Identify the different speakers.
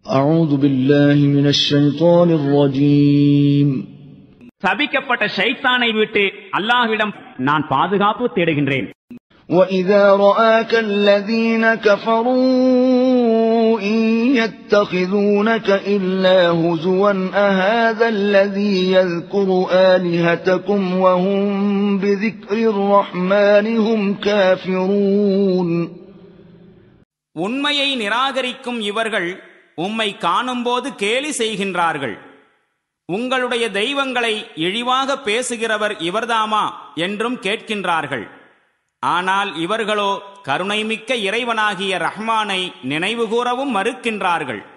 Speaker 1: أعوذ بالله من الشيطان الرجيم
Speaker 2: சபிக்கப்பட்ட ஷைத்தானை விட்டு அல்லாஹ்விடம் நான் பாதுகாப்பு தேடுகின்றேன்
Speaker 1: وإذا رآك الذين كفروا إن يتخذونك إلا هزوا أهذا الذي يذكر آلهتكم وهم بذكر الرحمن هم كافرون
Speaker 3: உண்மையை நிராகரிக்கும் இவர்கள் உம்மை காணும்போது கேலி செய்கின்றார்கள் உங்களுடைய தெய்வங்களை இழிவாக பேசுகிறவர் இவர்தாமா என்றும் கேட்கின்றார்கள் ஆனால் இவர்களோ கருணைமிக்க இறைவனாகிய ரஹ்மானை நினைவுகூரவும் மறுக்கின்றார்கள்